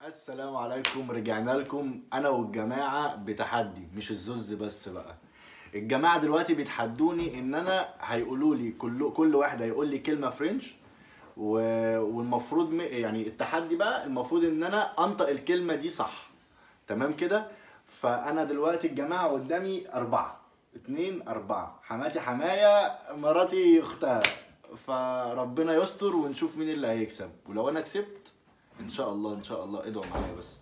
السلام عليكم رجعنا لكم انا والجماعه بتحدي مش الزوز بس بقى الجماعه دلوقتي بيتحدوني ان انا هيقولوا لي كل كل واحد هيقول لي كلمه فرنش و... والمفروض م... يعني التحدي بقى المفروض ان انا انطق الكلمه دي صح تمام كده فانا دلوقتي الجماعه قدامي اربعه اتنين اربعه حماتي حمايه مراتي اختها فربنا يستر ونشوف مين اللي هيكسب ولو انا كسبت ان شاء الله ان شاء الله ادعوا معايا بس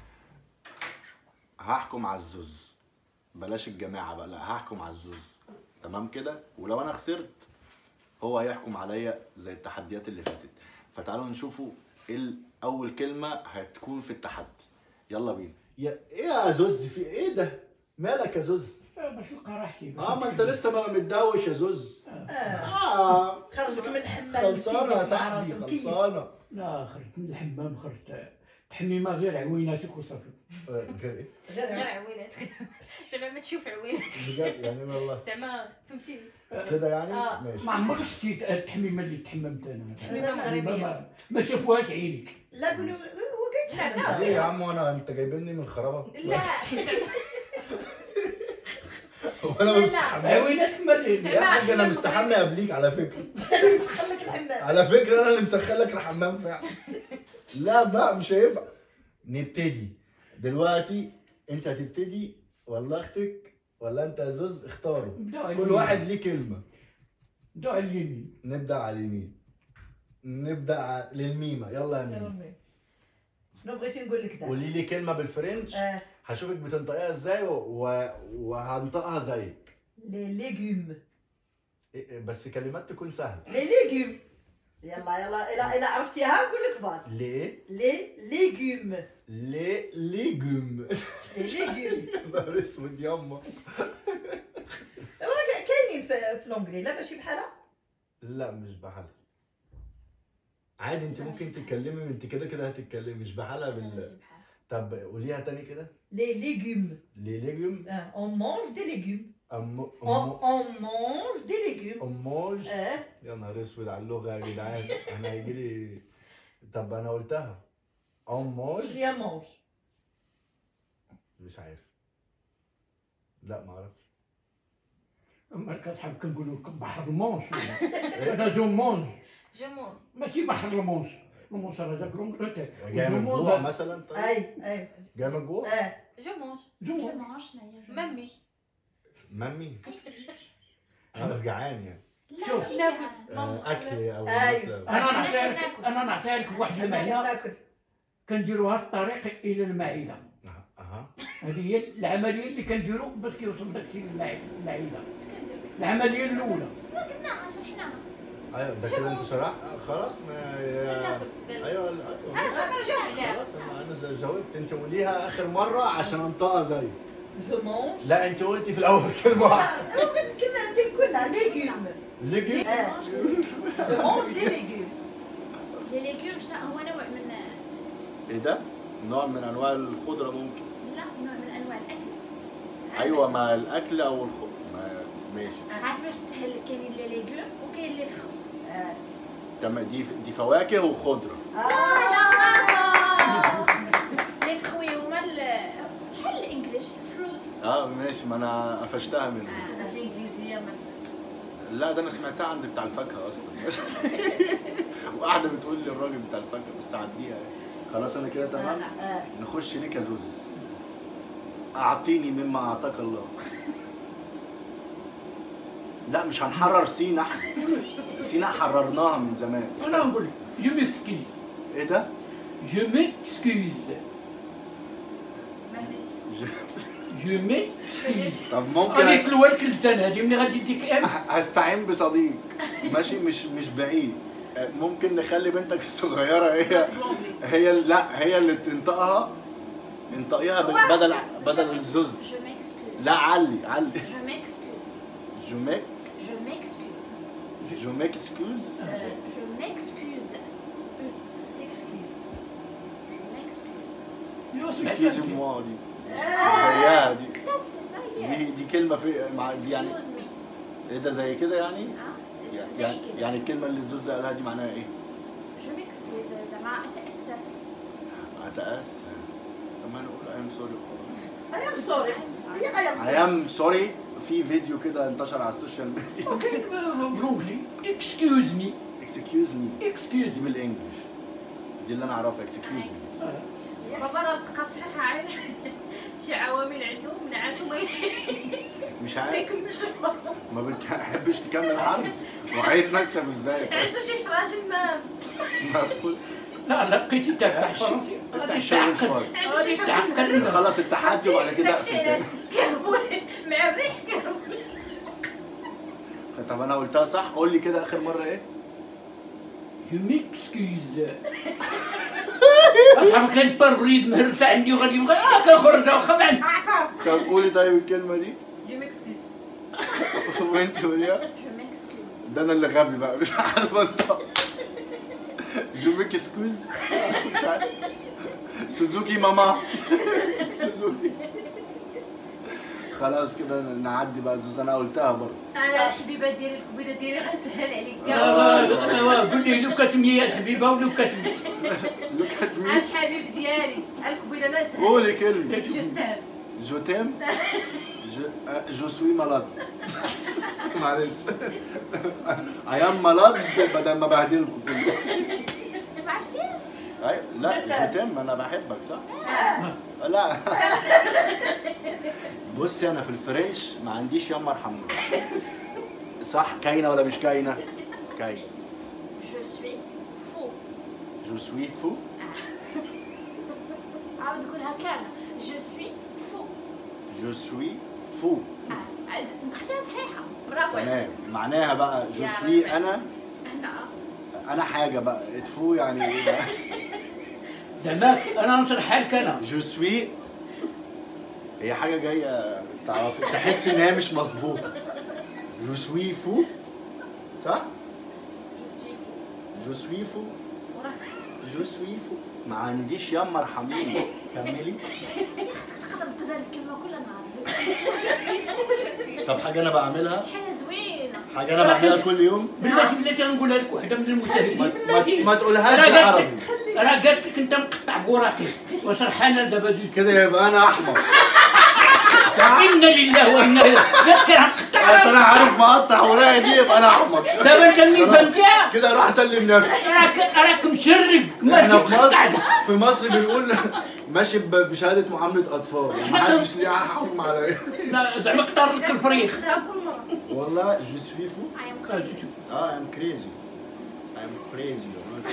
هحكم على الزوز بلاش الجماعه بقى لا هحكم على الزوز تمام كده ولو انا خسرت هو هيحكم عليا زي التحديات اللي فاتت فتعالوا نشوفوا ايه ال- اول كلمه هتكون في التحدي يلا بينا يا ايه يا زوز في ايه ده مالك يا زوز بشوق راحتي بس اه ما انت لسه بقى متدوش يا زوز اه خرجك من الحمام خلصانه يا مع صاحبي راسك كيس. خلصانه لا خرجت من الحمام خرجت تحميمه غير عويناتك وصافي آه، غير ايه غير غير عويناتك زعما ما تشوف عويناتك بجد يعني والله زعما فهمتي كده يعني آه. ماشي ما عمرك شتي التحميمه اللي تحممت انا تحميمة مغربية. ما, ما شافوهاش عينيك لا قولوا هو لا، قاعد تا- ليه يا عم وانا انت جايبني من خرابه لا وانا لا، لا. مستحمل عويناتك مريض يا حاج انا مستحمي قبليك على فكره انا مسخن لك الحمام على فكره انا اللي مسخن لك الحمام فعلا لا بقى مش هينفع نبتدي دلوقتي انت هتبتدي ولا اختك ولا انت يا زوز اختاروا كل واحد ليه كلمه دعاء اليمين نبدا على اليمين نبدا ع- للميمه يلا يا يا ميمه ربي. شنو بغيتي نقول لك ده قولي لي كلمه بالفرنش آه، هشوفك بتنطقيها ازاي و... و... وهنطقها زيك لي ليغوم إيه- بس كلمات تكون سهله لي ليغوم يلا يلا الا الا عرفتيها نقول لك باز ليه لي ليغوم لي ليجوم لي ليغوم نهار اسود ياما هو كاينين في في لونجلي لا ماشي بحالها لا مش بحالها عادي انت ممكن تتكلمي انت كده كده هتتكلمي مش بحالها بال طب قوليها تاني كده لي ليغوم لي ليجوم اون مانج دي ليغوم أم... اون أم... اون مانج دي ليغوم أموج اه يا نهار اسود على اللغة يا جدعان انا هيجي لي طب انا قلتها أموج شنو مانج مش عارف لا ما اعرفش اما كتحب كنقولوا لك بحر المونش انا جو مونج جمون ماشي بحر المونش المونش هذاك لونجلتير جاي من الجوع مثلا طيب اي اي جاي من الجوع اه جمون جو مامي مامي انا جعان يعني شوف آه، اكل او أيوة. مثلا انا نعطيها لك انا نعطيها لك واحد حنا المعيده ناكل كنديروها الطريق الى المعده اها هذه هي العمليه اللي كنديروا باش كيوصل داكشي للمعده العمليه الاولى ايوه ده كده انت شرحت خلاص ما يا- ايوه ايوه انا صافي رجعوا عليها خلاص انا انا جاوبت انت قوليها اخر مره عشان انطقها زي جو مانج لا انت قلتي في الاول كلمه واحده ممكن كذا ندير كلها ليغوم ليجي اه جو مانج دي ليغوم لي ليجوم شنو هو نوع من ايه ده؟ نوع من انواع الخضره ممكن لا نوع من انواع الاكل ايوه مع الاكل او الخ ما ماشي عارف باش تسهل كاينين لي ليجوم وكاين لي فخو اه تمام دي دي فواكه وخضره لي فخوي هما ال- بحال الانجليش فروتس اه ماشي ما انا قفشتها منه الانجليزيه ما لا ده انا سمعتها عند بتاع الفاكهه اصلا وقاعده بتقول لي الراجل بتاع الفاكهه بس عديها يعني. خلاص انا كده تمام اه نخش ليك يا زوز اعطيني مما اعطاك الله لا مش هنحرر سينا احنا سينا حررناها من زمان انا نقول لك جو ميكسكيز ايه ده؟ جو ميكسكيز ج- جو ميكسكيز طب ممكن غادي أ- تلوى لك اللسان هذه ملي غادي يديك ام هستعين بصديق ماشي مش مش بعيد ممكن نخلي بنتك الصغيره هي هي لا هي اللي تنطقها انطقيها ب- بدل بدل الزوز جو ميكسكوز لا علي علي جو ميكسكوز جو ميك جو ميكسكوز جو ميك اكسكيوز جو ميكسكوز اكسكيوز ميكسكوز اكسكيوز موا دي زيها دي ذاتس دي دي كلمه في مع دي يعني ايه ده زي كده يعني يعني يعني الكلمه اللي الزوز قالها دي معناها ايه جو ميكسكوز زعما اتاسف تأس طب ما نقول اي ام سوري I am sorry هي I am اي sorry ام سوري في فيديو كده انتشر على السوشيال ميديا وكاين بالانجلي اكسكيوز مي اكسكيوز مي اكسكيوز دي بالانجلش دي اللي انا اعرفها اكسكيوز مي بابا راه تلقى صحيح على شي عوامل عندهم منعاتو ما مش ما عارف يكملش الحوار. ما بتحبش تكمل حرف وعايز نكسب ازاي عنده شي راجل ما مقفول. لا لا بقيتي تفتح افتح الشغل فرنسي افتح غادي الشغل تعقد. شويه عنده غادي شي تعقد خلص التحدي وبعد كده اقفل تاني كربوني مع الريح كربوني طب انا قلتها صح قول لي كده اخر مره ايه جو ميكسكيوز اصحاب كان بريد مهرسه عندي وغادي يبغى اه كنخرج واخا بعد طب قولي طيب الكلمه دي جو ميكسكيوز وانت قوليها جو ميكسكيوز ده انا اللي غبي بقى مش عارف انت جو ميك سكوز مش عارف سوزوكي ماما سوزوكي خلاص كده نعدي بقى زوز انا قلتها برضه انا الحبيبه ديالي الكبيده ديالي غنسهل عليك كاع ايوا قول لي لو كتمي يا الحبيبه ولو كتمي لوك ات مي الحبيب ديالي الكبيده انا سهل قولي كلمه جدام جو تيم جو آه، جو سوي مالاد معلش اي ام مالاد بدل ما بهدلكم كلكم ما عرفتي أي- لا جو تيم انا بحبك صح؟ لا بصي انا في الفرنش ما عنديش يما ارحمني صح كاينه ولا مش كاينه؟ كاينه جو سوي فو جو سوي فو عاود نقولها كامله جو سوي فو جو سوي فو نختارها صحيحه برافو تمام معناها بقى جو يا سوي رب. انا انا حاجه بقى اتفو يعني ايه بقى؟ زعما انا نشرح حالك انا جو سوي هي حاجه جايه تعرفي تحسي ان هي مش مظبوطه جو سوي فو صح؟ جو سوي فو جو سوي فو جو سوي فو ما عنديش يما ارحميني كملي تقدر تدير الكلمه كلها نهار جو سوي فو جو سوي طب حاجه انا بعملها شحال زوينه حاجه انا بعملها كل يوم بلاتي بلاتي غنقولها لك وحده من ما, المشاهدين ما, ما تقولهاش راه قالت بالعربي لك راه قالت لك انت مقطع بوراقي وشرحها لنا دابا زوج كده يبقى انا احمر انا لله وانا اليه قالت لك راه مقطع بس انا عارف مقطع ورايا دي يبقى انا احمر دابا انت مين فهمتيها كده اروح اسلم نفسي راك راك مشرب ما احنا في مصر تقطع. في مصر بنقول ماشي ب- بشهاده معامله اطفال ما حدش ليه حكم عليا لا زعما قطر لك الفريخ راه كل مره والله جو سوي فو I am قال crazy. شوف. اه ام كريزي ام كريزي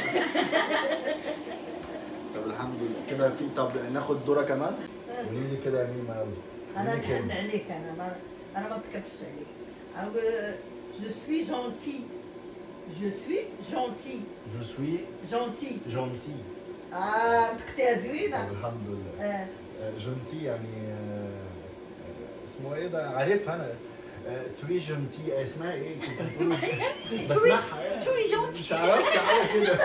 طب الحمد لله كده في طب ناخد دوره كمان قولي لي كده يا ميمة انا قولي لي نحن كلمة. عليك انا ما انا ما تكبش عليك أنا جو سوي جونتي جو سوي جونتي جو سوي جونتي جونتي اه نطقتيها زوينه الحمد لله اه آه، جونتي يعني آه، آه، اسمه ايه ده عارفها انا آه، تري جونتي آه، اسمها ايه كنت بتقولي بسمعها يعني. تري جونتي. مش عارف حاجه كده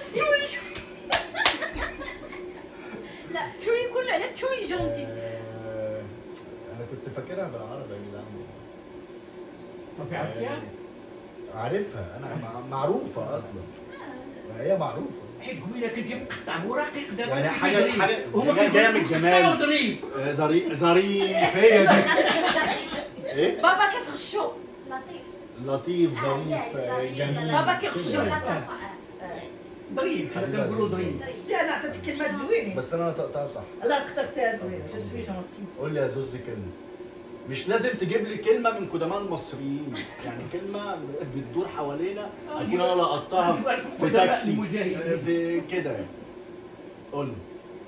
لا شوي كل عليك شوي جونتي آه، انا كنت فاكرها بالعربي يا جدعان طب عرفتيها؟ عارفها انا مع- معروفه اصلا هي معروفه حيت قبيله كنتي مقطع بوراقي دابا يعني كنتي حاجة- ظريف. حاجة هما جاية- جاية من كيقولوا الجمال. قطع وظريف آه، ظريف ظريف هي دي ايه بابا كتغشو لطيف لطيف ظريف آه، جميل بابا كده. كيخشوا لطافه ظريف حنا حبيبة كنقولوا عزيزة. ظريف شتي انا عطيتك كلمات زوينين بس انا نطقتها صح لا نطقتيها زوينه جو سوي جونتي قول لي يا زوز كلمه مش لازم تجيب لي كلمه من قدماء المصريين يعني كلمه بتدور حوالينا اكون انا لقطتها في- في قدماء تاكسي المجاهدين. آه، في كده يعني. قول لي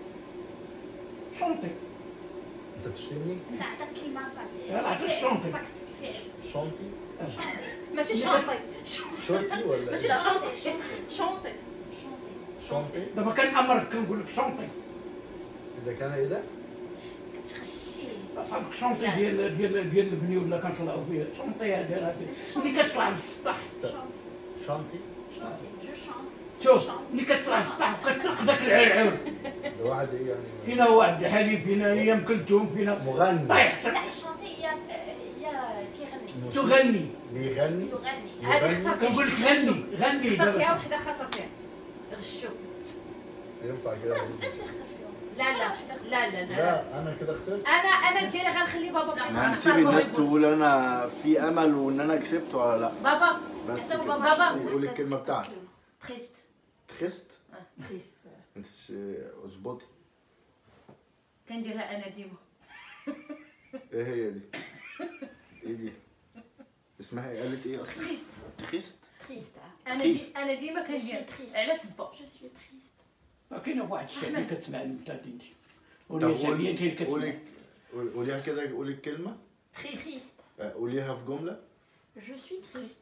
شنطي انت بتشتمني لا عطاك كلمه صافي يلا عطيك شنطي. عطاك فعل شنطي ماشي شونطي شرطي ولا ماشي إيه؟ شونطي شونطي شنطي دابا كنأمرك كنقول لك شنطي اذا كان ايه ده كتغشي صاحبك شنطي ديال ديال ديال البني ولا كنطلعوا فيه شنطي هذه راه ملي كتطلع للسطح شنطي جو شونت شوف ملي كتطلع للسطح وكتلق داك العرعور ده واحد ايه يعني فينا واحد الحليب فينا هي ام كلثوم فينا مغني طيح لا شونتي يا يا كيغني تغني بيغني يغني هذه يغني؟ خسرتي كنقول لك غني غني خسرتيها دابا وحده خسرتيها غشو ينفع كده بزاف اللي خسر فيهم لا لا لا لا لا لا انا كده خسرت انا انا ديالي غنخلي بابا احنا هنسيب الناس تقول انا في امل وان انا كسبت ولا لا بابا بس حتى كده بابا بابا. قولي الكلمه بتاعتك تخست خست تريست انت ش- اظبطي كنديرها انا ديما ايه هي دي ايه دي اسمها ايه قالت ايه اصلا تريست تخست تريست انا دي تخيست. انا ديما كندير تخيست. على سبه جو سوي تريست ما كاين واحد الشعبي كتسمع المثال انت طب ولا شعبيه قولي انت اللي كتسمع قولي قولي- قوليها كده قولي الكلمه تريست تريست آه، قوليها في جمله جو سوي تريست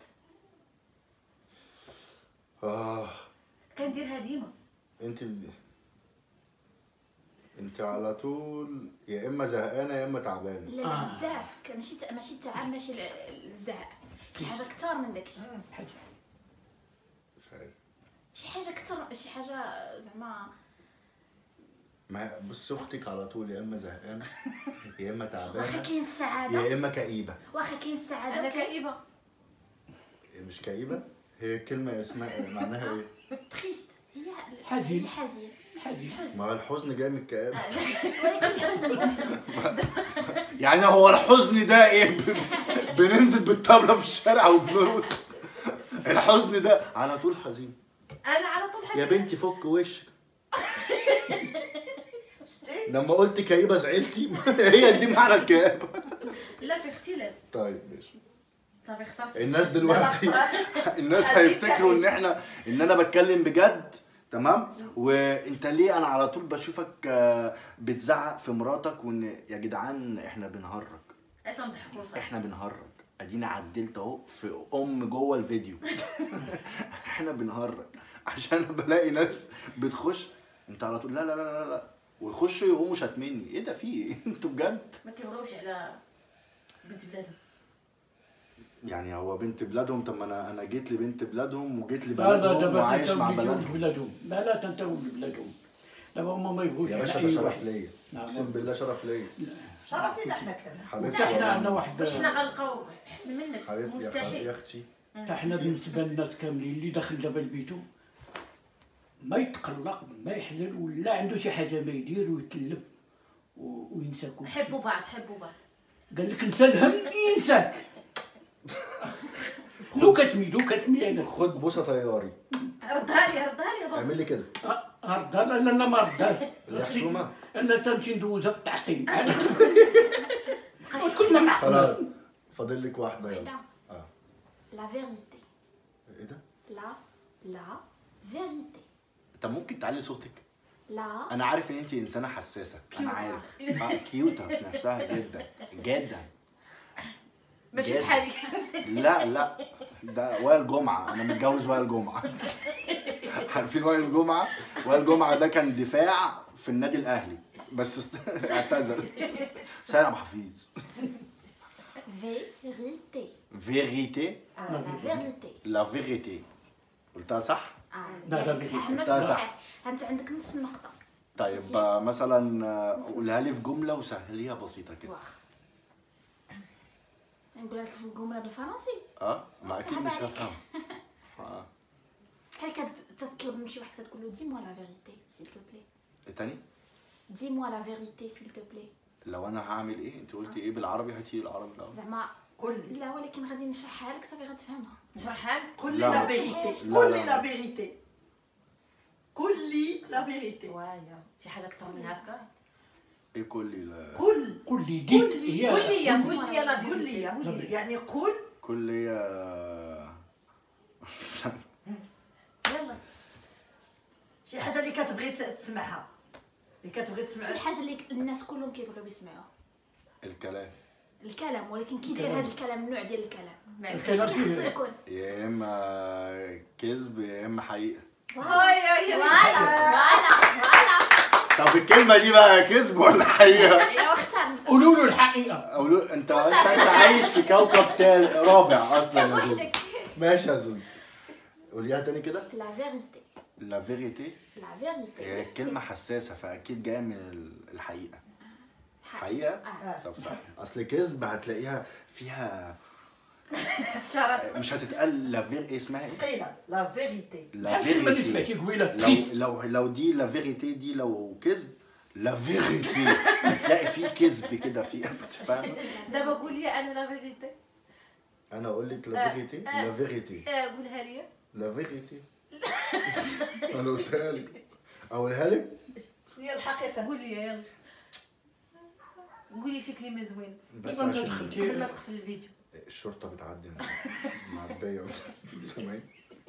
اه كنديرها ديما انت ب- انت على طول يا اما زهقانه يا اما تعبانه لا لا آه. بزاف ك- ماشي تع- ماشي التعب ماشي ال- الزعق شي حاجه كثر من داكشي حاجة. مش عارف شي حاجه كثر شي حاجه زعما ما بص اختك على طول يا اما زهقانه يا اما واخا تعبانه كاين السعاده يا اما كئيبه واخا كاين السعاده انا وكاين- كئيبه مش كئيبه هي كلمه اسمها معناها ايه تريست هي حزين. هي حزين حاجة. ما هو الحزن جاي من الكآبه ولكن الحزن يعني هو الحزن ده ايه ب- بننزل بالطبلة في الشارع وبنرقص الحزن ده على طول حزين انا على طول يا حاجه بنتي فك وشك شتي لما قلت كئيبة زعلتي هي دي معنى الكآبة لا في اختلاف طيب ماشي صافي خسرت الناس دلوقتي الناس هيفتكروا ان احنا ان انا بتكلم بجد تمام وانت ليه انا على طول بشوفك آه، بتزعق في مراتك وان يا جدعان احنا بنهرج تنضحكوا صح احنا بنهرج ادينا عدلت اهو في ام جوه الفيديو احنا بنهرج عشان أنا بلاقي ناس بتخش انت على طول لا لا لا لا لا ويخشوا يقوموا شاتميني ايه ده في ايه انتوا بجد ما كيبغيوش على بنت بلادهم يعني هو بنت بلادهم طب ما انا انا جيت لبنت بلادهم وجيت لا لا لبلدهم دابا وعايش مع تنتهوا بلدهم بلادهم لا لا تنتهوا بلادهم دابا هما ما يبغوش يا على باشا أي ده شرف واحد. ليا نعم. اقسم بالله شرف ليا شرف لنا احنا كان حبيبتي حتى احنا عندنا والله. واحد واش حنا غنلقاو احسن منك حبيبتي يا خ- مستحيل يا اختي حتى احنا بالنسبه للناس كاملين اللي داخل دابا لبيتو ما يتقلق ما يحلل ولا عنده شي حاجه ما يدير ويتلف و- وينسى كل شيء. حبوا بعض حبوا بعض قال لك انسى الهم ينساك لو كتميدو كتمي انا خد بوسه طياري ردها لي ردها لي يا بابا اعمل لي كده هردا لا لا لا ما رداش يا حشومه انا تمشي ندوزها في التعقيم وتكون ما معقول خلاص فاضل لك واحده يلا بعدا اه لا فيريتي ايه ده لا لا فيريتي طب ممكن تعلي صوتك لا انا عارف ان انت انسانه حساسه انا عارف اه كيوتة في نفسها جدا جدا ماشي جد. بحالي لا لا ده وائل جمعه انا متجوز وائل جمعه عارفين وائل جمعه وائل جمعه ده كان دفاع في النادي الاهلي بس است- اعتزل سيد عبد الحفيظ فيريتي فيريتي لا فيريتي لا فيريتي قلتها صح لا، لا، صح بيجي. قلتها صح. صح انت عندك نص النقطه طيب آه، مثلا آه، قولها لي في جمله وسهليها بسيطه كده واخا نقول لك في الجمله بالفرنسي اه ما اكيد صعب مش عليك. هفهم اه بحال كت- تطلب من شي واحد كتقول له دي موا لا فيريتي سيل تو بلي التاني دي موا لا فيريتي سيل تو بلي لو انا هعمل ايه انت قلتي ايه بالعربي هاتي لي العربي الاول زعما قل لا ولكن غادي نشرحها لك صافي غتفهمها نشرحها لك قل لي لا، لا ما فيريتي لا، قل لا. لي لا فيريتي قل لي لا فيريتي وايا شي حاجه اكثر من هكا ايه كل لا قل قول لي ديت قول لي- هي قول لي يا قول لي يا لا قل لي فيريتي قول لي يعني قل كل يا يلا شي حاجه اللي كتبغي ت- تسمعها اللي كتبغي تسمع الحاجه اللي الناس كلهم كيبغيو يسمعوها الكلام الكلام ولكن كي داير الكلام. هذا الكلام النوع ديال الكلام الكلام كي خصو فيه يكون يا اما كذب يا اما حقيقه هاي هاي فوالا فوالا فوالا طب الكلمه دي بقى كذب ولا حقيقه يا اختار قولوا له الحقيقه اقول انت انت انت عايش في كوكب تاني رابع اصلا يا زوز ماشي يا زوز قوليها تاني كده لا فيريتي لا فيريتي لا فيريتي هي كلمه حساسه فاكيد جايه من ال- الحقيقه حقيقه آه. طب صح اصل كذب هتلاقيها فيها شرس مش هتتقال لا فير إيه اسمها ايه ثقيله لا فيريتي لا عرفتي من فيريتي سمعتي قبيله لو تريس لو لو دي لا فيريتي دي لو كذب لا فيريتي هتلاقي فيه كذب كده في انت فاهمه دابا قول لي انا لا فيريتي انا اقول لك لا فيريتي لا فيريتي آه، قولها لي لا فيريتي انا قلتها لك اقولها لك شنو هي الحقيقه قول لي يلا قولي شي كلمه زوين بس إذا ما عشان دخلتي- قبل ما تقفل الفيديو الشرطه بتعدي معديه سامعين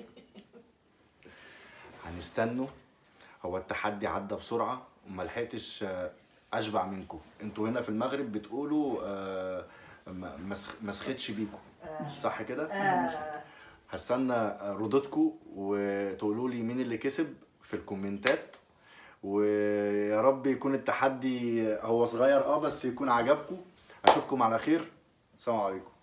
هنستنوا هو التحدي عدى بسرعه وما لحقتش آه، اشبع منكم انتوا هنا في المغرب بتقولوا آه، ما ما سخ- ما سختش بيكم صح كده آه هستنى ردودكم وتقولوا لي مين اللي كسب في الكومنتات ويا رب يكون التحدي هو صغير اه بس يكون عجبكم اشوفكم على خير السلام عليكم